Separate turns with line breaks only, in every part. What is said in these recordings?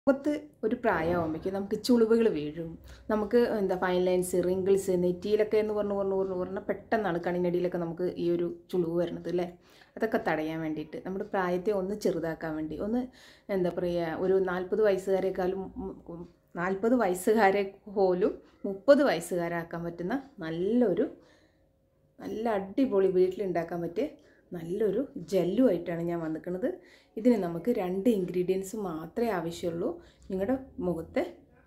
മുഖത്ത് ഒരു പ്രായമാകുമ്പോഴേക്കും നമുക്ക് ചുളിവുകൾ വീഴും നമുക്ക് എന്താ ഫൈൻ ലൈൻസ് റിങ്കിൾസ് നെറ്റിയിലൊക്കെ എന്ന് പറഞ്ഞു പറഞ്ഞു പറഞ്ഞു പറഞ്ഞാൽ പെട്ടെന്നാണ് കണ്ണിനടിയിലൊക്കെ നമുക്ക് ഈ ഒരു ചുളിവ് വരുന്നത് അല്ലേ അതൊക്കെ തടയാൻ വേണ്ടിയിട്ട് നമ്മുടെ പ്രായത്തെ ഒന്ന് ചെറുതാക്കാൻ വേണ്ടി ഒന്ന് എന്താ പറയുക ഒരു നാൽപ്പത് വയസ്സുകാരെക്കാളും നാൽപ്പത് വയസ്സുകാരെ പോലും മുപ്പത് വയസ്സുകാരാക്കാൻ പറ്റുന്ന നല്ലൊരു നല്ല അടിപൊളി വീട്ടിലുണ്ടാക്കാൻ പറ്റിയ നല്ലൊരു ജെല്ലുമായിട്ടാണ് ഞാൻ വന്നിക്കുന്നത് ഇതിന് നമുക്ക് രണ്ട് ഇൻഗ്രീഡിയൻസ് മാത്രമേ ആവശ്യമുള്ളൂ നിങ്ങളുടെ മുഖത്തെ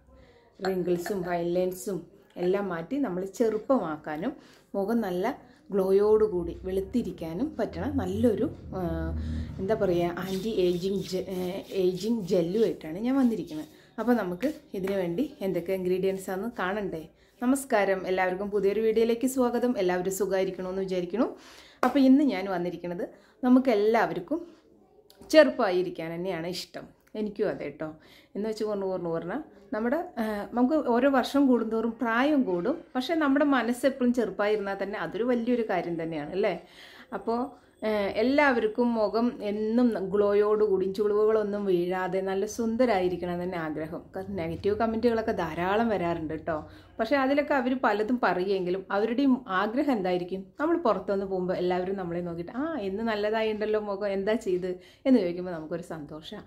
റിങ്കിൾസും ഫൈൻലൈൻസും എല്ലാം മാറ്റി നമ്മൾ ചെറുപ്പമാക്കാനും മുഖം നല്ല ഗ്ലോയോടുകൂടി വെളുത്തിരിക്കാനും പറ്റണ നല്ലൊരു ആ, എന്താ പറയുക ആൻറ്റി ഏജിങ് ഏജിങ് ജെല്ലുമായിട്ടാണ് ഞാൻ വന്നിരിക്കുന്നത് അപ്പോൾ നമുക്ക് ഇതിനു വേണ്ടി എന്തൊക്കെ ഇൻഗ്രീഡിയൻസ് ആണെന്ന് കാണണ്ടേ നമസ്കാരം എല്ലാവർക്കും പുതിയൊരു വീഡിയോയിലേക്ക് സ്വാഗതം എല്ലാവരും സുഖമായിരിക്കണമെന്ന് വിചാരിക്കുന്നു അപ്പോൾ ഇന്ന് ഞാൻ വന്നിരിക്കുന്നത് നമുക്ക് എല്ലാവർക്കും ചെറുപ്പമായിരിക്കാൻ തന്നെയാണ് ഇഷ്ടം എനിക്കും അതെ കേട്ടോ എന്ന് വെച്ച് കൊണ്ട് പറഞ്ഞു പറഞ്ഞാൽ നമ്മുടെ ആ, നമുക്ക് ഓരോ വർഷം കൂടുന്തോറും പ്രായം കൂടും പക്ഷേ നമ്മുടെ മനസ്സ് എപ്പോഴും ചെറുപ്പമായിരുന്നാൽ തന്നെ അതൊരു വലിയൊരു കാര്യം തന്നെയാണ് അല്ലേ അപ്പോൾ ഏഹ് എല്ലാവർക്കും മുഖം എന്നും ഗ്ലോയോടുകൂടി ചുളിവുകളൊന്നും വീഴാതെ നല്ല സുന്ദരായിരിക്കണം തന്നെ ആഗ്രഹം നെഗറ്റീവ് കമൻറ്റുകളൊക്കെ ധാരാളം വരാറുണ്ട് കേട്ടോ പക്ഷേ അതിലൊക്കെ അവർ പലതും പറയുമെങ്കിലും അവരുടെയും ആഗ്രഹം എന്തായിരിക്കും നമ്മൾ പുറത്തുനിന്ന് പോകുമ്പോൾ എല്ലാവരും നമ്മളെ നോക്കിയിട്ട് ആ ഇന്ന് നല്ലതായിട്ടുണ്ടല്ലോ മുഖം എന്താ ചെയ്ത് എന്ന് ചോദിക്കുമ്പോൾ നമുക്കൊരു സന്തോഷമാണ്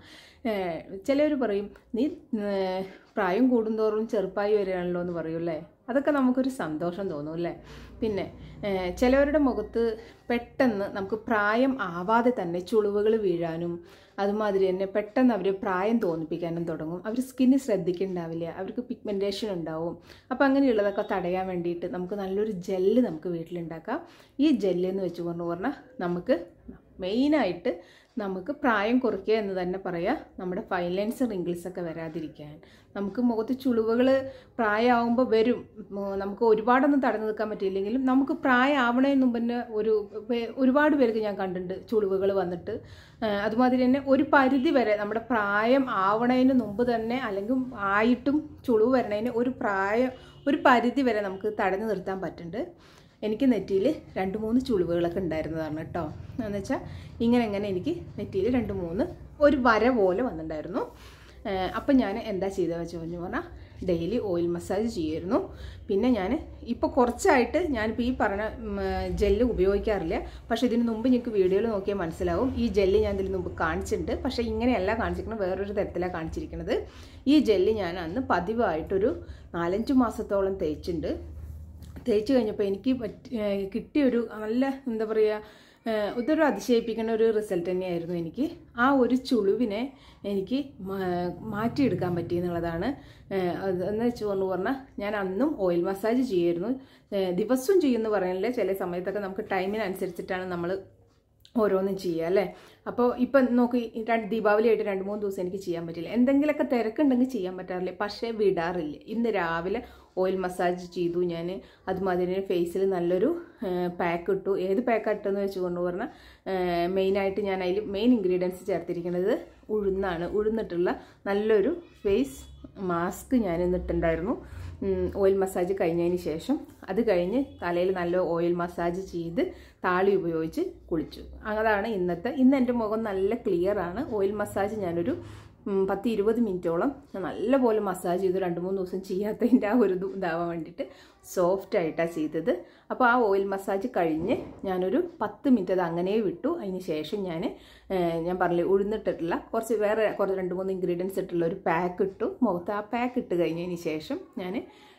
ചിലവർ പറയും നീ ഏഹ് പ്രായം കൂടുന്തോറും ചെറുപ്പായി വരികയാണല്ലോ എന്ന് പറയൂല്ലേ അതൊക്കെ നമുക്കൊരു സന്തോഷം തോന്നും അല്ലേ പിന്നെ ഏഹ് ചിലവരുടെ മുഖത്ത് പെട്ടെന്ന് നമുക്ക് പ്രായം ആവാതെ തന്നെ ചുളിവുകൾ വീഴാനും അതുമാതിരി തന്നെ പെട്ടെന്ന് അവർ പ്രായം തോന്നിപ്പിക്കാനും തുടങ്ങും അവർ സ്കിന്ന് ശ്രദ്ധിക്കുന്നുണ്ടാവില്ല അവർക്ക് പിഗ്മെൻറ്റേഷൻ ഉണ്ടാവും അപ്പോൾ അങ്ങനെയുള്ളതൊക്കെ തടയാൻ വേണ്ടിയിട്ട് നമുക്ക് നല്ലൊരു ജെല്ല് നമുക്ക് വീട്ടിലുണ്ടാക്കാം ഈ ജെല്ല് എന്ന് വെച്ച് പറഞ്ഞു പറഞ്ഞാൽ നമുക്ക് മെയിനായിട്ട് നമുക്ക് പ്രായം കുറയ്ക്കുക എന്ന് തന്നെ പറയാം നമ്മുടെ ഫൈൻ ലൈൻസ് റിങ്കിൾസ് ഒക്കെ വരാതിരിക്കാൻ നമുക്ക് മുഖത്ത് ചുളിവുകൾ പ്രായമാകുമ്പോൾ വരും ഉം, നമുക്ക് ഒരുപാടൊന്നും തടഞ്ഞു നിൽക്കാൻ പറ്റിയില്ലെങ്കിലും നമുക്ക് പ്രായമാവണതിന് മുമ്പ് തന്നെ ഒരു പേ- ഒരുപാട് പേർക്ക് ഞാൻ കണ്ടിട്ടുണ്ട് ചുളിവുകൾ വന്നിട്ട് ആ, അതുമാതിരി തന്നെ ഒരു പരിധി വരെ നമ്മുടെ പ്രായം ആവണതിന് മുമ്പ് തന്നെ അല്ലെങ്കിൽ ആയിട്ടും ചുളിവ് വരണതിന് ഒരു പ്രായം ഒരു പരിധി വരെ നമുക്ക് തടഞ്ഞു നിർത്താൻ പറ്റുന്നുണ്ട് എനിക്ക് നെറ്റിയിൽ രണ്ട് മൂന്ന് ചുളിവുകളൊക്കെ ഉണ്ടായിരുന്നതാണ് കേട്ടോ എന്ന് വെച്ചാൽ ഇങ്ങനെ ഇങ്ങനെ എനിക്ക് നെറ്റിയിൽ രണ്ട് മൂന്ന് ഒരു വര പോലെ വന്നിട്ടുണ്ടായിരുന്നു ഏഹ് അപ്പം ഞാൻ എന്താ ചെയ്തതെന്ന് വെച്ച് കഴിഞ്ഞു പറഞ്ഞാൽ ഡെയിലി ഓയിൽ മസാജ് ചെയ്യുമായിരുന്നു പിന്നെ ഞാൻ ഇപ്പോൾ കുറച്ചായിട്ട് ഞാനിപ്പോൾ ഈ പറഞ്ഞ ജെല്ല് ഉപയോഗിക്കാറില്ല പക്ഷേ ഇതിന് മുമ്പ് നിങ്ങൾക്ക് വീഡിയോയിൽ നോക്കിയാൽ മനസ്സിലാവും ഈ ജെല്ല് ഞാൻ ഇതിന് മുമ്പ് കാണിച്ചിട്ടുണ്ട് പക്ഷേ ഇങ്ങനെയല്ല കാണിച്ചിരിക്കുന്നത് വേറൊരു തരത്തിലാണ് കാണിച്ചിരിക്കുന്നത് ഈ ജെല്ല് ഞാൻ അന്ന് പതിവായിട്ടൊരു നാലഞ്ച് മാസത്തോളം തേച്ചിട്ടുണ്ട് തേച്ച് കഴിഞ്ഞപ്പോൾ എനിക്ക് പറ്റി ഏഹ് കിട്ടിയൊരു നല്ല എന്താ പറയുക ഏഹ് ഇതൊരു അതിശയിപ്പിക്കുന്ന ഒരു റിസൾട്ട് തന്നെയായിരുന്നു എനിക്ക് ആ ഒരു ചുളിവിനെ എനിക്ക് മാ- മാറ്റിയെടുക്കാൻ പറ്റി എന്നുള്ളതാണ് ഏഹ് അത് എന്ന് വെച്ച് കൊണ്ട് പറഞ്ഞാൽ ഞാൻ അന്നും ഓയിൽ മസാജ് ചെയ്യുമായിരുന്നു ഏഹ് ദിവസവും ചെയ്യുമെന്ന് പറയുന്നില്ല ചില സമയത്തൊക്കെ നമുക്ക് ടൈമിനനുസരിച്ചിട്ടാണ് നമ്മൾ ഓരോന്നും ചെയ്യുക അല്ലേ അപ്പോൾ ഇപ്പം നോക്കി ഈ രണ്ട് ദീപാവലി ആയിട്ട് രണ്ട് മൂന്ന് ദിവസം എനിക്ക് ചെയ്യാൻ പറ്റില്ല എന്തെങ്കിലുമൊക്കെ തിരക്കുണ്ടെങ്കിൽ ചെയ്യാൻ പറ്റാറില്ല പക്ഷേ വിടാറില്ല ഇന്ന് രാവിലെ ഓയിൽ മസാജ് ചെയ്തു ഞാൻ അതുമാതിരി ഫേസിൽ നല്ലൊരു പാക്ക് ഇട്ടു ഏത് പാക്ക് ഇട്ടെന്ന് വെച്ച് കൊണ്ട് പറഞ്ഞാൽ മെയിനായിട്ട് ഞാൻ അതിൽ മെയിൻ ഇൻഗ്രീഡിയൻസ് ചേർത്തിരിക്കുന്നത് ഉഴുന്നാണ് ഉഴുന്നിട്ടുള്ള നല്ലൊരു ഫേസ് മാസ്ക് ഞാൻ ഇന്നിട്ടുണ്ടായിരുന്നു ഓയിൽ മസാജ് കഴിഞ്ഞതിന് ശേഷം അത് കഴിഞ്ഞ് തലയിൽ നല്ല ഓയിൽ മസാജ് ചെയ്ത് താളി ഉപയോഗിച്ച് കുളിച്ചു അതാണ് ഇന്നത്തെ ഇന്ന് എൻ്റെ മുഖം നല്ല ക്ലിയർ ആണ് ഓയിൽ മസാജ് ഞാനൊരു ഉം, പത്ത് ഇരുപത് മിനിറ്റോളം ഞാൻ നല്ലപോലെ മസാജ് ചെയ്തു രണ്ട് മൂന്ന് ദിവസം ചെയ്യാത്തതിൻ്റെ ആ ഒരു ഇത് ഇതാവാൻ വേണ്ടിയിട്ട് സോഫ്റ്റ് ആയിട്ടാണ് ചെയ്തത് അപ്പോൾ ആ ഓയിൽ മസാജ് കഴിഞ്ഞ് ഞാനൊരു പത്ത് മിനിറ്റ് അത് അങ്ങനെ വിട്ടു അതിന് ശേഷം ഞാൻ ഞാൻ പറഞ്ഞില്ലേ ഉഴുന്നിട്ടിട്ടുള്ള കുറച്ച് വേറെ കുറച്ച് രണ്ട് മൂന്ന് ഇൻഗ്രീഡിയൻസ് ഇട്ടുള്ള ഒരു പാക്ക് ഇട്ടു മുഖത്ത് ആ പാക്ക് ഇട്ട് കഴിഞ്ഞതിന് ശേഷം ഞാൻ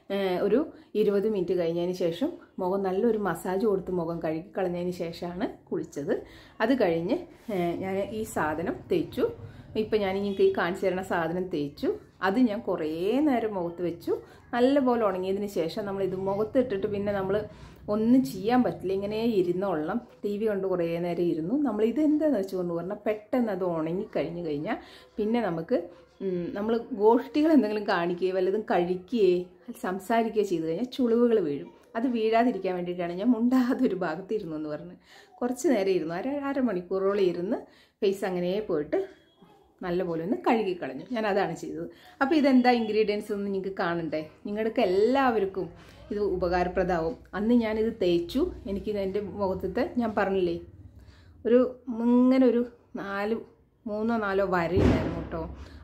ഒരു ഇരുപത് മിനിറ്റ് കഴിഞ്ഞതിന് ശേഷം മുഖം നല്ലൊരു മസാജ് കൊടുത്ത് മുഖം കഴുകി കളഞ്ഞതിന് ശേഷമാണ് കുളിച്ചത് അത് കഴിഞ്ഞ് ഞാൻ ഈ സാധനം തേച്ചു ഇപ്പം ഞാൻ നിങ്ങൾക്ക് ഈ കാണിച്ചു തരുന്ന സാധനം തേച്ചു അത് ഞാൻ കുറേ നേരം മുഖത്ത് വെച്ചു നല്ലപോലെ ഉണങ്ങിയതിന് ശേഷം നമ്മൾ ഇത് മുഖത്ത് ഇട്ടിട്ട് പിന്നെ നമ്മൾ ഒന്നും ചെയ്യാൻ പറ്റില്ല ഇങ്ങനെ ഇരുന്നോളണം ടി വി കൊണ്ട് കുറേ നേരം ഇരുന്നു നമ്മൾ ഇത് എന്താണെന്ന് വെച്ചുകൊണ്ട് പറഞ്ഞാൽ പെട്ടെന്ന് അത് ഉണങ്ങി കഴിഞ്ഞു കഴിഞ്ഞാൽ പിന്നെ നമുക്ക് നമ്മൾ ഗോഷ്ഠികൾ എന്തെങ്കിലും കാണിക്കുകയോ വല്ലതും കഴിക്കുകയോ സംസാരിക്കുകയോ ചെയ്തു കഴിഞ്ഞാൽ ചുളിവുകൾ വീഴും അത് വീഴാതിരിക്കാൻ വേണ്ടിയിട്ടാണ് ഞാൻ മുണ്ടാതെ ഒരു ഭാഗത്ത് ഇരുന്നു എന്ന് പറഞ്ഞ് കുറച്ച് നേരം ഇരുന്നു അര അരമണിക്കൂറോളം ഇരുന്ന് ഫേസ് അങ്ങനെ പോയിട്ട് നല്ലപോലെ ഒന്ന് കഴുകി കളഞ്ഞു ഞാൻ അതാണ് ചെയ്തത് അപ്പോൾ ഇതെന്താ ഇൻഗ്രീഡിയൻസ് എന്ന് നിങ്ങൾക്ക് കാണണ്ടേ നിങ്ങൾക്ക് എല്ലാവർക്കും ഇത് ഉപകാരപ്രദമാവും അന്ന് ഞാനിത് തേച്ചു എനിക്കിത് എൻ്റെ മുഖത്തത്തെ ഞാൻ പറഞ്ഞില്ലേ ഒരു ഇങ്ങനെ ഒരു നാല് മൂന്നോ നാലോ വരയുണ്ടായിരുന്നു കേട്ടോ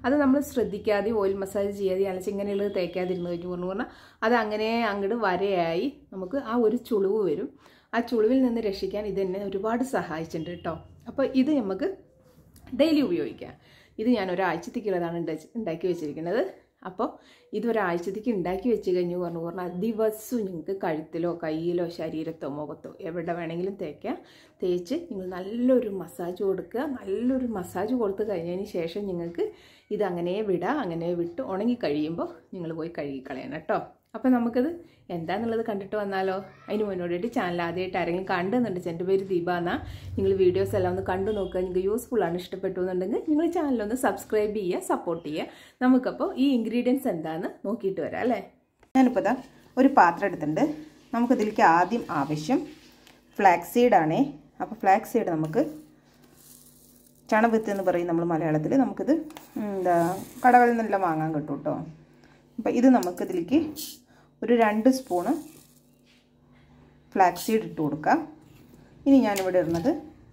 അത് നമ്മൾ ശ്രദ്ധിക്കാതെ ഓയിൽ മസാജ് ചെയ്യാതെ അലച്ച് ഇങ്ങനെയുള്ളത് തേക്കാതിരുന്ന് കഴിഞ്ഞു പറഞ്ഞു പറഞ്ഞാൽ അത് അങ്ങനെ അങ്ങോട്ട് വരയായി നമുക്ക് ആ ഒരു ചുളിവ് വരും ആ ചുളിവിൽ നിന്ന് രക്ഷിക്കാൻ ഇത് എന്നെ ഒരുപാട് സഹായിച്ചിട്ടുണ്ട് കേട്ടോ അപ്പോൾ ഇത് നമുക്ക് ഡെയിലി ഉപയോഗിക്കാം ഇത് ഞാൻ ഒരാഴ്ചത്തേക്കുള്ളതാണ് ഉണ്ടാക്കി ഉണ്ടാക്കി വെച്ചിരിക്കുന്നത് അപ്പോൾ ഇത് ഒരാഴ്ചത്തേക്ക് ഉണ്ടാക്കി വെച്ച് കഴിഞ്ഞു പറഞ്ഞു പറഞ്ഞാൽ ദിവസവും നിങ്ങൾക്ക് കഴുത്തിലോ കയ്യിലോ ശരീരത്തോ മുഖത്തോ എവിടെ വേണമെങ്കിലും തേക്കാം തേച്ച് നിങ്ങൾ നല്ലൊരു മസാജ് കൊടുക്കുക നല്ലൊരു മസാജ് കൊടുത്ത് കഴിഞ്ഞതിന് ശേഷം നിങ്ങൾക്ക് ഇത് അങ്ങനെ വിടാം അങ്ങനെ വിട്ട് ഉണങ്ങി കഴിയുമ്പോൾ നിങ്ങൾ പോയി കഴുകിക്കളയണം കേട്ടോ അപ്പോൾ നമുക്കത് എന്താണെന്നുള്ളത് കണ്ടിട്ട് വന്നാലോ അതിന് മുന്നോടിയിട്ട് ചാനൽ ആദ്യമായിട്ട് ആരെങ്കിലും കണ്ടെന്നുണ്ടെങ്കിൽ എൻ്റെ പേര് ദീപ എന്നാ നിങ്ങൾ വീഡിയോസ് എല്ലാം ഒന്ന് കണ്ടു നോക്കുക നിങ്ങൾക്ക് യൂസ്ഫുൾ ആണ് ഇഷ്ടപ്പെട്ടു എന്നുണ്ടെങ്കിൽ നിങ്ങൾ ചാനലൊന്ന് സബ്സ്ക്രൈബ് ചെയ്യുക സപ്പോർട്ട് ചെയ്യുക നമുക്കപ്പോൾ ഈ ഇൻഗ്രീഡിയൻസ് എന്താണെന്ന് നോക്കിയിട്ട് വരാം അല്ലേ
ഞാനിപ്പോൾ ഇതാ ഒരു പാത്രം എടുത്തിട്ടുണ്ട് നമുക്കിതിലേക്ക് ആദ്യം ആവശ്യം ഫ്ലാക്സ് സീഡാണേ അപ്പോൾ ഫ്ലാക്സ് സീഡ് നമുക്ക് ചണവിത്ത് എന്ന് പറയും നമ്മൾ മലയാളത്തിൽ നമുക്കിത് എന്താ കടകളിൽ നിന്നെല്ലാം വാങ്ങാൻ കിട്ടും കേട്ടോ അപ്പോൾ ഇത് നമുക്കിതിലേക്ക് ഒരു രണ്ട് സ്പൂണ് ഫ്ലാക്സ് സീഡ് ഇട്ട് കൊടുക്കാം ഇനി ഞാനിവിടെ ഇടുന്നത്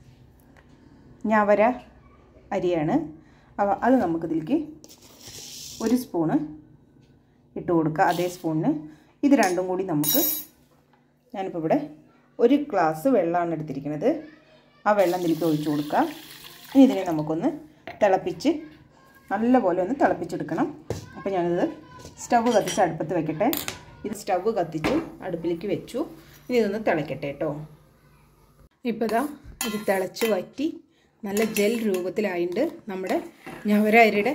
ഞവര അരിയാണ് അപ്പോൾ അത് നമുക്കിതിലേക്ക് ഒരു സ്പൂണ് ഇട്ട് കൊടുക്കുക അതേ സ്പൂണിന് ഇത് രണ്ടും കൂടി നമുക്ക് ഞാനിപ്പോൾ ഇവിടെ ഒരു ഗ്ലാസ് വെള്ളമാണ് എടുത്തിരിക്കുന്നത് ആ വെള്ളം ഇതിലേക്ക് ഒഴിച്ചു കൊടുക്കുക ഇനി ഇതിനെ നമുക്കൊന്ന് തിളപ്പിച്ച് നല്ലപോലെ ഒന്ന് തിളപ്പിച്ചെടുക്കണം അപ്പോൾ ഞാനിത് സ്റ്റവ് കത്തിച്ച് അടുപ്പത്ത് വെക്കട്ടെ ഇത് സ്റ്റവ് കത്തിച്ചു അടുപ്പിലേക്ക് വെച്ചു ഇനി ഇതൊന്ന് തിളയ്ക്കട്ടെ കേട്ടോ
ഇപ്പോൾ ഇതാ ഇത് തിളച്ച് വറ്റി നല്ല ജെൽ രൂപത്തിലായിട്ടുണ്ട് നമ്മുടെ ഞവര അരിയുടെ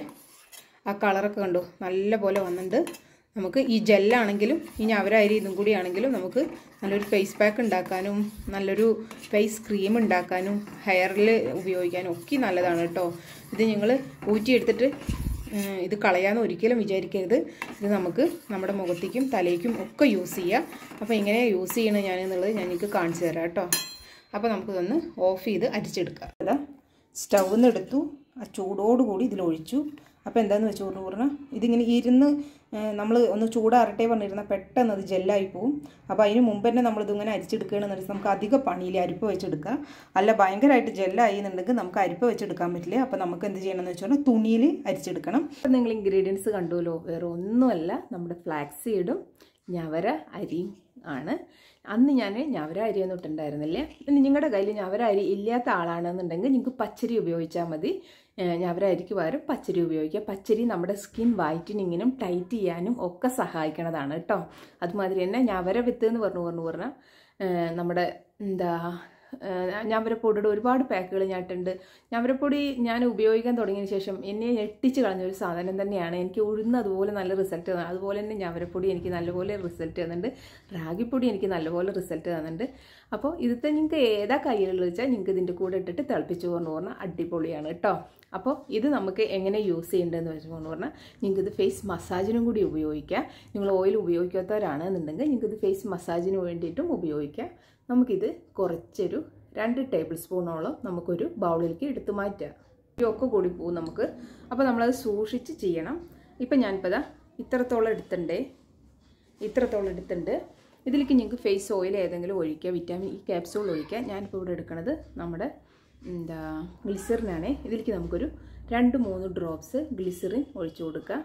ആ കളറൊക്കെ കണ്ടു നല്ല പോലെ വന്നിട്ടുണ്ട് നമുക്ക് ഈ ജെല്ലാണെങ്കിലും ഈ ഞവര അരി ഇതും കൂടി ആണെങ്കിലും നമുക്ക് നല്ലൊരു ഫേസ് പാക്ക് ഉണ്ടാക്കാനും നല്ലൊരു ഫേസ് ക്രീം ഉണ്ടാക്കാനും ഹെയറിൽ ഉപയോഗിക്കാനും ഒക്കെ നല്ലതാണ് കേട്ടോ ഇത് ഞങ്ങൾ ഊറ്റിയെടുത്തിട്ട് ഇത് കളയാമെന്ന് ഒരിക്കലും വിചാരിക്കരുത് ഇത് നമുക്ക് നമ്മുടെ മുഖത്തേക്കും തലയ്ക്കും ഒക്കെ യൂസ് ചെയ്യാം അപ്പോൾ എങ്ങനെ യൂസ് ചെയ്യണം ഞാൻ എന്നുള്ളത് ഞാൻ നിങ്ങൾക്ക് കാണിച്ചു തരാം കേട്ടോ അപ്പോൾ നമുക്കിതൊന്ന് ഓഫ് ചെയ്ത് അരിച്ചെടുക്കാം
അതാ സ്റ്റൗവിൽ നിന്ന് എടുത്തു ആ ചൂടോടുകൂടി ഇതിലൊഴിച്ചു അപ്പോൾ എന്താണെന്ന് വെച്ച് പറഞ്ഞു പറഞ്ഞാൽ ഇതിങ്ങനെ ഇരുന്ന് നമ്മൾ ഒന്ന് ചൂടാറട്ടെ പറഞ്ഞിരുന്നാൽ പെട്ടെന്ന് അത് ജെല്ലായി പോവും അപ്പോൾ അതിന് മുമ്പ് തന്നെ നമ്മളിതിങ്ങനെ അരിച്ചെടുക്കുകയാണെന്ന് വെച്ചാൽ നമുക്ക് അധികം പണിയിൽ അരിപ്പ വെച്ചെടുക്കാം അല്ല ഭയങ്കരമായിട്ട് ജെല്ലായി എന്നുണ്ടെങ്കിൽ നമുക്ക് അരിപ്പ വെച്ചെടുക്കാൻ പറ്റില്ല അപ്പോൾ നമുക്ക് എന്ത് ചെയ്യണമെന്ന് വെച്ചാൽ തുണിയിൽ അരിച്ചെടുക്കണം
അപ്പം നിങ്ങൾ ഇൻഗ്രീഡിയൻസ് കണ്ടുവല്ലോ വേറെ ഒന്നുമല്ല നമ്മുടെ ഫ്ലാക്സ് സീഡും ഞവര അരിയും ആണ് അന്ന് ഞാൻ ഞവര അരി ഒന്നും ഇട്ടുണ്ടായിരുന്നില്ല ഇനി നിങ്ങളുടെ കയ്യിൽ ഞവര അരി ഇല്ലാത്ത ആളാണെന്നുണ്ടെങ്കിൽ നിങ്ങൾക്ക് പച്ചരി ഉപയോഗിച്ചാൽ മതി ഞവര അരിക്ക് പകരം പച്ചരി ഉപയോഗിക്കുക പച്ചരി നമ്മുടെ സ്കിൻ വൈറ്റനിങ്ങിനും ടൈറ്റ് ചെയ്യാനും ഒക്കെ സഹായിക്കണതാണ് കേട്ടോ അതുമാതിരി തന്നെ ഞവര വിത്ത് എന്ന് പറഞ്ഞു പറഞ്ഞു പറഞ്ഞാൽ നമ്മുടെ എന്താ ഞാമ്പരപ്പൊടിയുടെ ഒരുപാട് പാക്കുകൾ ഞാൻ ഇട്ടുണ്ട് ഞാമ്പരപ്പൊടി ഞാൻ ഉപയോഗിക്കാൻ തുടങ്ങിയതിന് ശേഷം എന്നെ ഞെട്ടിച്ച് കളഞ്ഞ ഒരു സാധനം തന്നെയാണ് എനിക്ക് ഉഴുന്ന് അതുപോലെ നല്ല റിസൾട്ട് തന്നെ അതുപോലെ തന്നെ ഞാമ്പരപ്പൊടി എനിക്ക് നല്ലപോലെ റിസൾട്ട് തന്നിട്ടുണ്ട് റാഗിപ്പൊടി എനിക്ക് നല്ലപോലെ റിസൾട്ട് തന്നിട്ടുണ്ട് അപ്പോൾ ഇതിത്തെ നിങ്ങൾക്ക് ഏതാ കയ്യിലുള്ളത് വെച്ചാൽ നിങ്ങൾക്ക് ഇതിൻ്റെ കൂടെ ഇട്ടിട്ട് തിളപ്പിച്ച് പറഞ്ഞു പറഞ്ഞാൽ അടിപൊളിയാണ് കേട്ടോ അപ്പോൾ ഇത് നമുക്ക് എങ്ങനെ യൂസ് ചെയ്യേണ്ടതെന്ന് വെച്ച് പറഞ്ഞു പറഞ്ഞാൽ നിങ്ങൾക്ക് ഇത് ഫേസ് മസാജിനും കൂടി ഉപയോഗിക്കാം നിങ്ങൾ ഓയിൽ ഉപയോഗിക്കാത്തവരാണെന്നുണ്ടെങ്കിൽ നിങ്ങൾക്ക് ഇത് ഫേസ് മസാജിന് വേണ്ടിയിട്ടും ഉപയോഗിക്കാം നമുക്കിത് കുറച്ചൊരു രണ്ട് ടേബിൾ സ്പൂണോളം നമുക്കൊരു ബൗളിലേക്ക് എടുത്ത് മാറ്റാം ഒക്കെ കൂടി പോകും നമുക്ക് അപ്പോൾ നമ്മളത് സൂക്ഷിച്ച് ചെയ്യണം ഇപ്പം ഞാനിപ്പോൾ ഇതാ ഇത്രത്തോളം എടുത്തിട്ടുണ്ടേ ഇത്രത്തോളം എടുത്തിട്ടുണ്ട് ഇതിലേക്ക് നിങ്ങൾക്ക് ഫേസ് ഓയിൽ ഏതെങ്കിലും ഒഴിക്കുക വിറ്റാമിൻ ഇ ക്യാപ്സൂൾ ഒഴിക്കുക ഞാനിപ്പോൾ ഇവിടെ എടുക്കുന്നത് നമ്മുടെ എന്താ ഗ്ലിസറിനാണേ ഇതിലേക്ക് നമുക്കൊരു രണ്ട് മൂന്ന് ഡ്രോപ്സ് ഗ്ലിസറിൻ ഒഴിച്ചു കൊടുക്കുക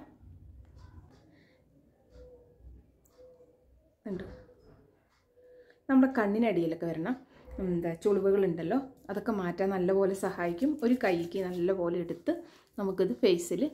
ഉണ്ട് നമ്മുടെ കണ്ണിനടിയിലൊക്കെ വരണം എന്താ ചുളിവുകളുണ്ടല്ലോ അതൊക്കെ മാറ്റാൻ നല്ലപോലെ സഹായിക്കും ഒരു കൈക്ക് നല്ലപോലെ എടുത്ത് നമുക്കിത് ഫേസിൽ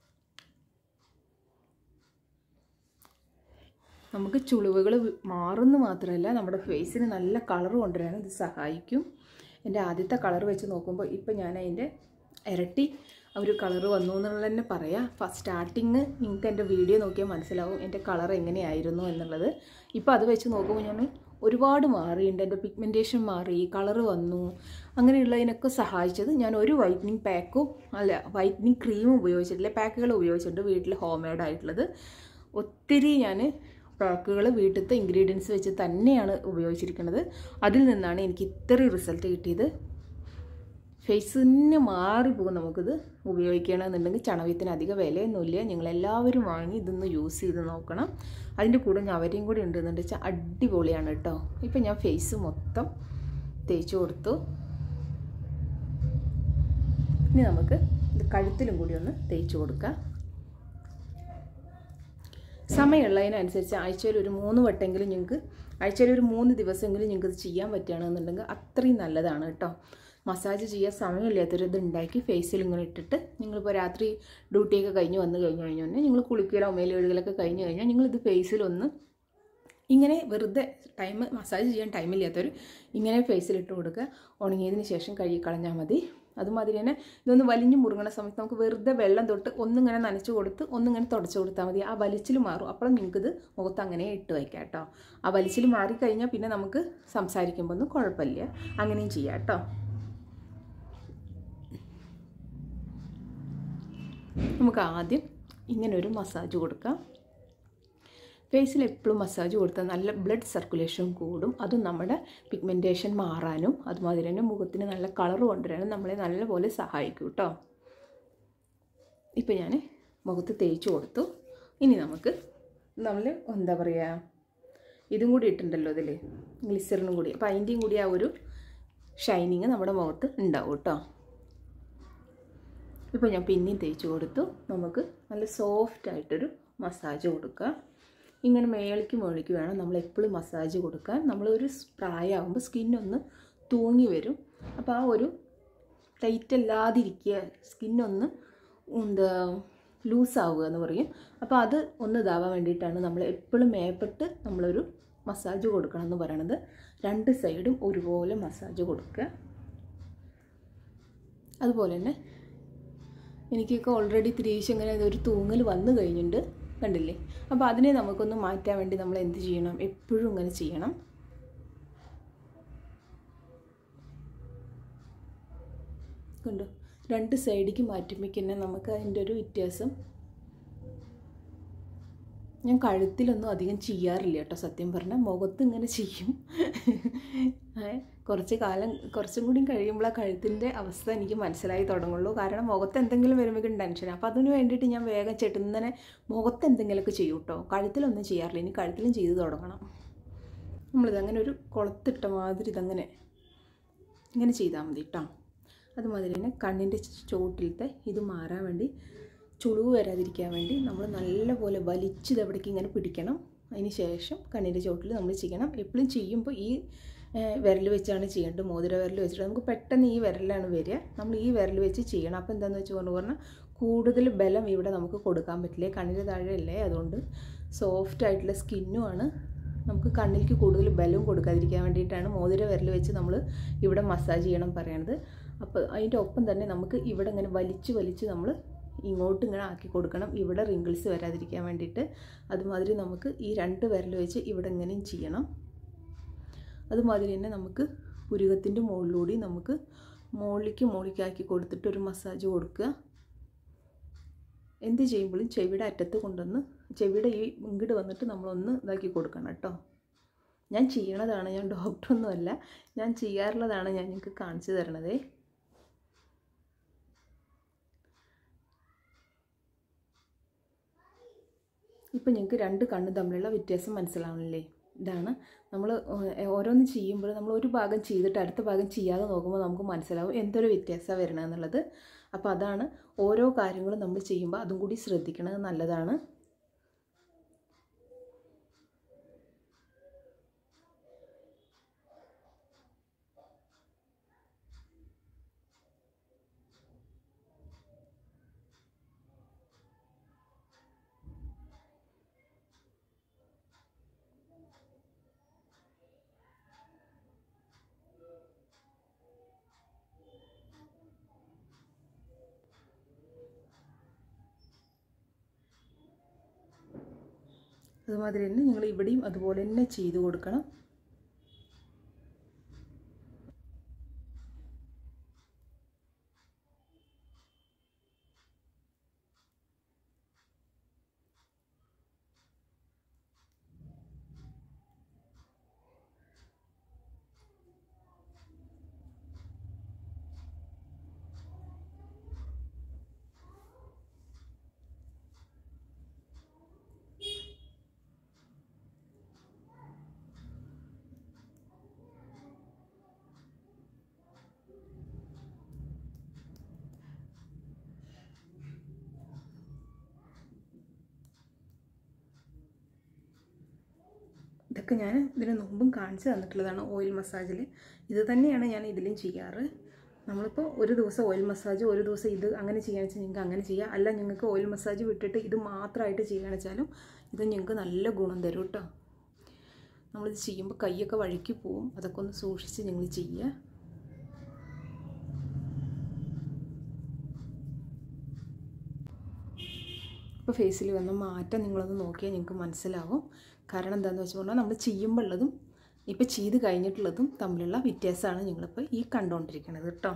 നമുക്ക് ചുളിവുകൾ മാറുന്നു മാത്രമല്ല നമ്മുടെ ഫേസിന് നല്ല കളർ കൊണ്ടുവരാനും ഇത് സഹായിക്കും എൻ്റെ ആദ്യത്തെ കളർ വെച്ച് നോക്കുമ്പോൾ ഇപ്പം ഞാൻ അതിൻ്റെ ഇരട്ടി ഒരു കളർ വന്നു എന്നുള്ളത് തന്നെ പറയാം ഫസ്റ്റ് സ്റ്റാർട്ടിങ് നിങ്ങൾക്ക് എൻ്റെ വീഡിയോ നോക്കിയാൽ മനസ്സിലാവും എൻ്റെ കളർ എങ്ങനെയായിരുന്നു എന്നുള്ളത് ഇപ്പോൾ അത് വെച്ച് നോക്കുമ്പോൾ ഞാൻ ഒരുപാട് മാറിയിട്ടുണ്ട് എൻ്റെ പിഗ്മെൻറ്റേഷൻ മാറി കളർ വന്നു അങ്ങനെയുള്ളതിനൊക്കെ സഹായിച്ചത് ഞാൻ ഒരു വൈറ്റനിങ് പാക്കും അല്ല വൈറ്റനിങ് ക്രീമും ഉപയോഗിച്ചിട്ടില്ല പാക്കുകൾ ഉപയോഗിച്ചിട്ടുണ്ട് വീട്ടിൽ ഹോം മെയ്ഡ് ആയിട്ടുള്ളത് ഒത്തിരി ഞാൻ പാക്കുകൾ വീട്ടിലത്തെ ഇൻഗ്രീഡിയൻസ് വെച്ച് തന്നെയാണ് ഉപയോഗിച്ചിരിക്കുന്നത് അതിൽ നിന്നാണ് എനിക്ക് ഇത്രയും റിസൾട്ട് കിട്ടിയത് ഫേസ് തന്നെ മാറിപ്പോകും നമുക്കിത് ഉപയോഗിക്കണമെന്നുണ്ടെങ്കിൽ ചണവത്തിന് അധിക വിലയൊന്നുമില്ല നിങ്ങളെല്ലാവരും വാങ്ങി ഇതൊന്ന് യൂസ് ചെയ്ത് നോക്കണം അതിൻ്റെ കൂടെ ഞവരയും കൂടി ഉണ്ടെന്നുണ്ട് വെച്ചാൽ അടിപൊളിയാണ് കേട്ടോ ഇപ്പം ഞാൻ ഫേസ് മൊത്തം തേച്ച് കൊടുത്തു ഇനി നമുക്ക് ഇത് കഴുത്തിലും കൂടി ഒന്ന് തേച്ച് കൊടുക്കുക സമയമുള്ളതിനനുസരിച്ച് ആഴ്ചയിൽ ഒരു മൂന്ന് വട്ടെങ്കിലും നിങ്ങൾക്ക് ആഴ്ചയിൽ ഒരു മൂന്ന് ദിവസമെങ്കിലും നിങ്ങൾക്ക് ഇത് ചെയ്യാൻ പറ്റുകയാണെന്നുണ്ടെങ്കിൽ അത്രയും നല്ലതാണ് കേട്ടോ മസാജ് ചെയ്യാൻ സമയമില്ലാത്തൊരു ഇത് ഉണ്ടാക്കി ഫേസിൽ ഇങ്ങനെ ഇട്ടിട്ട് നിങ്ങളിപ്പോൾ രാത്രി ഡ്യൂട്ടിയൊക്കെ കഴിഞ്ഞ് വന്ന് കഴിഞ്ഞ് കഴിഞ്ഞു തന്നെ നിങ്ങൾ കുളിക്കലോ മേല് കഴുകലൊക്കെ കഴിഞ്ഞ് കഴിഞ്ഞാൽ നിങ്ങളിത് ഫേസിലൊന്ന് ഇങ്ങനെ വെറുതെ ടൈം മസാജ് ചെയ്യാൻ ടൈമില്ലാത്തവർ ഇങ്ങനെ ഫേസിലിട്ട് കൊടുക്കുക ഉണങ്ങിയതിന് ശേഷം കഴുകി കളഞ്ഞാൽ മതി അതുമാതിരി തന്നെ ഇതൊന്ന് വലിഞ്ഞു മുറുങ്ങണ സമയത്ത് നമുക്ക് വെറുതെ വെള്ളം തൊട്ട് ഒന്നിങ്ങനെ നനച്ച് കൊടുത്ത് ഒന്നിങ്ങനെ തുടച്ച് കൊടുത്താൽ മതി ആ വലിച്ചിൽ മാറും അപ്പോൾ നിങ്ങൾക്കിത് മുഖത്ത് അങ്ങനെ ഇട്ട് വയ്ക്കാം കേട്ടോ ആ വലിച്ചിൽ മാറിക്കഴിഞ്ഞാൽ പിന്നെ നമുക്ക് സംസാരിക്കുമ്പോൾ ഒന്നും കുഴപ്പമില്ല അങ്ങനെയും ചെയ്യാം കേട്ടോ നമുക്ക് ആദ്യം ഇങ്ങനെ ഒരു മസാജ് കൊടുക്കാം ഫേസിൽ എപ്പോഴും മസാജ് കൊടുത്താൽ നല്ല ബ്ലഡ് സർക്കുലേഷൻ കൂടും അതും നമ്മുടെ പിഗ്മെൻറ്റേഷൻ മാറാനും അതുമാതിരി തന്നെ മുഖത്തിന് നല്ല കളർ കൊണ്ടുവരാനും നമ്മളെ നല്ലപോലെ സഹായിക്കും കേട്ടോ ഇപ്പം ഞാൻ മുഖത്ത് തേച്ച് കൊടുത്തു ഇനി നമുക്ക് നമ്മൾ എന്താ പറയുക ഇതും കൂടി ഇട്ടിട്ടുണ്ടല്ലോ ഇതിൽ ഗ്ലിസറിനും കൂടി അപ്പോൾ അതിൻ്റെയും കൂടി ആ ഒരു ഷൈനിങ് നമ്മുടെ മുഖത്ത് ഉണ്ടാവും കേട്ടോ ഇപ്പോൾ ഞാൻ പിന്നെയും തേച്ച് കൊടുത്തു നമുക്ക് നല്ല സോഫ്റ്റ് ആയിട്ടൊരു മസാജ് കൊടുക്കുക ഇങ്ങനെ മേളിക്ക് മുകളിലേക്ക് വേണം നമ്മൾ എപ്പോഴും മസാജ് കൊടുക്കാൻ നമ്മളൊരു പ്രായമാകുമ്പോൾ സ്കിന്നൊന്ന് തൂങ്ങി വരും അപ്പോൾ ആ ഒരു ടൈറ്റ് അല്ലാതിരിക്കുക സ്കിന്നൊന്ന് എന്താ ലൂസാവുക എന്ന് പറയും അപ്പോൾ അത് ഒന്ന് ഇതാവാൻ വേണ്ടിയിട്ടാണ് നമ്മൾ എപ്പോഴും മേപ്പെട്ട് നമ്മളൊരു മസാജ് കൊടുക്കണം എന്ന് പറയണത് രണ്ട് സൈഡും ഒരുപോലെ മസാജ് കൊടുക്കുക അതുപോലെ തന്നെ എനിക്കൊക്കെ ഓൾറെഡി തിരിച്ച് ഇങ്ങനെ ഒരു തൂങ്ങൽ വന്നു കഴിഞ്ഞിട്ടുണ്ട് കണ്ടില്ലേ അപ്പോൾ അതിനെ നമുക്കൊന്ന് മാറ്റാൻ വേണ്ടി നമ്മൾ എന്ത് ചെയ്യണം എപ്പോഴും ഇങ്ങനെ ചെയ്യണം കണ്ടോ രണ്ട് സൈഡിലേക്ക് മാറ്റുമ്പോൾ തന്നെ നമുക്ക് അതിൻ്റെ ഒരു വ്യത്യാസം ഞാൻ കഴുത്തിലൊന്നും അധികം ചെയ്യാറില്ല കേട്ടോ സത്യം പറഞ്ഞാൽ മുഖത്ത് ഇങ്ങനെ ചെയ്യും ഏ, കുറച്ച് കാലം കുറച്ചും കൂടി കഴിയുമ്പോൾ ആ കഴുത്തിൻ്റെ അവസ്ഥ എനിക്ക് മനസ്സിലായി തുടങ്ങുള്ളൂ കാരണം മുഖത്ത് എന്തെങ്കിലും വരുമ്പോഴേക്കും ടെൻഷൻ അപ്പോൾ അതിന് വേണ്ടിയിട്ട് ഞാൻ വേഗം ചെട്ടുന്നനെ മുഖത്ത് എന്തെങ്കിലുമൊക്കെ ചെയ്യും കേട്ടോ കഴുത്തിലൊന്നും ചെയ്യാറില്ല ഇനി കഴുത്തിലും ചെയ്ത് തുടങ്ങണം നമ്മളിത് അങ്ങനെ ഒരു കുളത്തിട്ട മാതിരി ഇതങ്ങനെ ഇങ്ങനെ ചെയ്താൽ മതി കേട്ടോ അതുമാതിരി തന്നെ കണ്ണിൻ്റെ ചോട്ടിലത്തെ ഇത് മാറാൻ വേണ്ടി ചുളിവ് വരാതിരിക്കാൻ വേണ്ടി നമ്മൾ നല്ലപോലെ വലിച്ചത് എവിടേക്ക് ഇങ്ങനെ പിടിക്കണം അതിന് ശേഷം കണ്ണിൻ്റെ ചോട്ടിൽ നമ്മൾ ചെയ്യണം എപ്പോഴും ചെയ്യുമ്പോൾ ഈ വിരൽ വെച്ചാണ് ചെയ്യേണ്ടത് മോതിര വിരൽ വെച്ചിട്ട് നമുക്ക് പെട്ടെന്ന് ഈ വിരലാണ് വരിക നമ്മൾ ഈ വിരൽ വെച്ച് ചെയ്യണം അപ്പോൾ എന്താണെന്ന് വെച്ച് പറഞ്ഞു പറഞ്ഞാൽ കൂടുതൽ ബലം ഇവിടെ നമുക്ക് കൊടുക്കാൻ പറ്റില്ല കണ്ണിൻ്റെ താഴെയല്ലേ അതുകൊണ്ട് സോഫ്റ്റ് ആയിട്ടുള്ള സ്കിന്നുമാണ് നമുക്ക് കണ്ണിലേക്ക് കൂടുതൽ ബലം കൊടുക്കാതിരിക്കാൻ വേണ്ടിയിട്ടാണ് മോതിര വിരൽ വെച്ച് നമ്മൾ ഇവിടെ മസാജ് ചെയ്യണം പറയണത് അപ്പോൾ അതിൻ്റെ ഒപ്പം തന്നെ നമുക്ക് ഇവിടെ ഇങ്ങനെ വലിച്ച് വലിച്ച് നമ്മൾ ഇങ്ങോട്ട് ഇങ്ങനെ ആക്കി കൊടുക്കണം ഇവിടെ റിങ്കിൾസ് വരാതിരിക്കാൻ വേണ്ടിയിട്ട് അതുമാതിരി നമുക്ക് ഈ രണ്ട് വിരൽ വെച്ച് ഇവിടെ ഇങ്ങനെയും ചെയ്യണം അതുമാതിരി തന്നെ നമുക്ക് പുരുകത്തിൻ്റെ മുകളിലൂടെ നമുക്ക് മുകളിലേക്ക് മുകളിലേക്കാക്കി കൊടുത്തിട്ട് ഒരു മസാജ് കൊടുക്കുക എന്ത് ചെയ്യുമ്പോഴും ചെവിയുടെ അറ്റത്ത് കൊണ്ടുവന്ന് ചെവിയുടെ ഈ ഇങ്ങോട്ട് വന്നിട്ട് നമ്മളൊന്ന് ഇതാക്കി കൊടുക്കണം കേട്ടോ ഞാൻ ചെയ്യണതാണ് ഞാൻ ഡോക്ടറൊന്നുമല്ല ഞാൻ ചെയ്യാറുള്ളതാണ് ഞാൻ നിങ്ങൾക്ക് കാണിച്ചു തരണതേ ഇപ്പം ഞങ്ങൾക്ക് രണ്ട് കണ്ണ് തമ്മിലുള്ള വ്യത്യാസം മനസ്സിലാവണില്ലേ ഇതാണ് നമ്മൾ ഓരോന്ന് ചെയ്യുമ്പോൾ നമ്മൾ ഒരു ഭാഗം ചെയ്തിട്ട് അടുത്ത ഭാഗം ചെയ്യാതെ നോക്കുമ്പോൾ നമുക്ക് മനസ്സിലാവും എന്തൊരു വ്യത്യാസമാണ് വരണമെന്നുള്ളത് അപ്പോൾ അതാണ് ഓരോ കാര്യങ്ങളും നമ്മൾ ചെയ്യുമ്പോൾ അതും കൂടി ശ്രദ്ധിക്കണത് നല്ലതാണ് അതുമാതിരി തന്നെ നിങ്ങൾ ഇവിടെയും അതുപോലെ തന്നെ ചെയ്ത് കൊടുക്കണം ഇതൊക്കെ ഞാൻ ഇതിന് മുമ്പും കാണിച്ചു തന്നിട്ടുള്ളതാണ് ഓയിൽ മസാജിൽ ഇത് തന്നെയാണ് ഞാൻ ഇതിലും ചെയ്യാറ് നമ്മളിപ്പോൾ ഒരു ദിവസം ഓയിൽ മസാജ് ഒരു ദിവസം ഇത് അങ്ങനെ ചെയ്യാന്ന് വെച്ചാൽ നിങ്ങൾക്ക് അങ്ങനെ ചെയ്യാം അല്ല നിങ്ങൾക്ക് ഓയിൽ മസാജ് വിട്ടിട്ട് ഇത് മാത്രമായിട്ട് ചെയ്യുകയാണെന്ന് വെച്ചാലും ഇത് നിങ്ങൾക്ക് നല്ല ഗുണം തരും കേട്ടോ നമ്മളിത് ചെയ്യുമ്പോൾ കൈയൊക്കെ വഴുക്കി പോവും അതൊക്കെ ഒന്ന് സൂക്ഷിച്ച് നിങ്ങൾ ചെയ്യുക ഇപ്പോൾ ഫേസിൽ വന്ന മാറ്റം നിങ്ങളൊന്ന് നോക്കിയാൽ നിങ്ങൾക്ക് മനസ്സിലാവും കാരണം എന്താണെന്ന് വെച്ച് പറഞ്ഞാൽ നമ്മൾ ചെയ്യുമ്പോൾ ഉള്ളതും ഇപ്പോൾ ചെയ്ത് കഴിഞ്ഞിട്ടുള്ളതും തമ്മിലുള്ള വ്യത്യാസമാണ് നിങ്ങളിപ്പോൾ ഈ കണ്ടുകൊണ്ടിരിക്കുന്നത് കേട്ടോ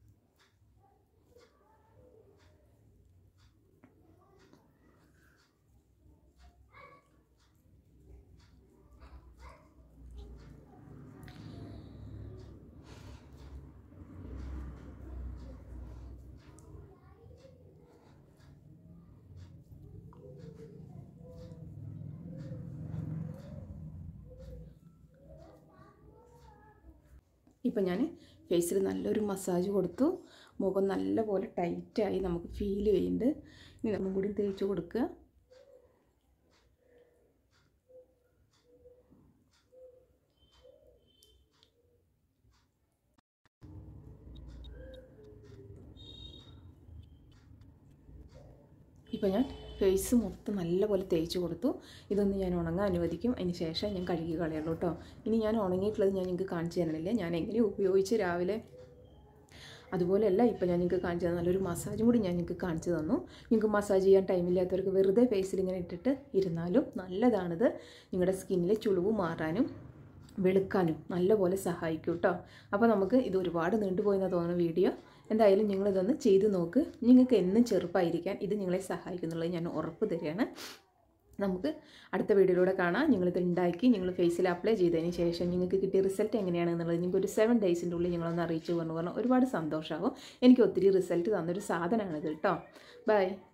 ഇപ്പം ഞാൻ ഫേസിൽ നല്ലൊരു മസാജ് കൊടുത്തു മുഖം നല്ലപോലെ ടൈറ്റായി നമുക്ക് ഫീൽ ചെയ്യുന്നുണ്ട് ഇനി ഒന്നും കൂടി തേച്ച് കൊടുക്കുക ഇപ്പോൾ ഞാൻ ഫേസ് മൊത്തം നല്ലപോലെ തേച്ച് കൊടുത്തു ഇതൊന്ന് ഞാൻ ഉണങ്ങാൻ അനുവദിക്കും അതിന് ശേഷം ഞാൻ കഴുകി കളയുള്ളൂ കേട്ടോ ഇനി ഞാൻ ഉണങ്ങിയിട്ടുള്ളത് ഞാൻ നിങ്ങൾക്ക് കാണിച്ചു തരണില്ല ഞാൻ എങ്ങനെ ഉപയോഗിച്ച് രാവിലെ അതുപോലെയല്ല ഇപ്പോൾ ഞാൻ നിങ്ങൾക്ക് കാണിച്ചു തന്നു നല്ലൊരു മസാജും കൂടി ഞാൻ നിങ്ങൾക്ക് കാണിച്ചു തന്നു നിങ്ങൾക്ക് മസാജ് ചെയ്യാൻ ടൈമില്ലാത്തവർക്ക് വെറുതെ ഫേസിൽ ഇങ്ങനെ ഇട്ടിട്ട് ഇരുന്നാലും നല്ലതാണിത് നിങ്ങളുടെ സ്കിന്നിലെ ചുളിവ് മാറാനും വെളുക്കാനും നല്ലപോലെ സഹായിക്കും കേട്ടോ അപ്പോൾ നമുക്ക് ഇത് ഒരുപാട് നീണ്ടുപോയെന്ന് തോന്നുന്ന വീഡിയോ എന്തായാലും നിങ്ങളിതൊന്ന് ചെയ്ത് നോക്ക് നിങ്ങൾക്ക് എന്നും ചെറുപ്പമായിരിക്കാൻ ഇത് നിങ്ങളെ സഹായിക്കുന്നുള്ളത് ഞാൻ ഉറപ്പ് തരികയാണ് നമുക്ക് അടുത്ത വീഡിയോയിലൂടെ കാണാം നിങ്ങളിത് ഉണ്ടാക്കി നിങ്ങൾ ഫേസിൽ അപ്ലൈ ചെയ്തതിന് ശേഷം നിങ്ങൾക്ക് കിട്ടിയ റിസൾട്ട് എങ്ങനെയാണെന്നുള്ളത് നിങ്ങൾക്ക് ഒരു സെവൻ ഡേയ്സിൻ്റെ ഉള്ളിൽ നിങ്ങളൊന്ന് അറിയിച്ചു പറഞ്ഞു പറഞ്ഞാൽ ഒരുപാട് സന്തോഷമാകും എനിക്ക് ഒത്തിരി റിസൾട്ട് തന്നൊരു സാധനമാണിത് കേട്ടോ ബൈ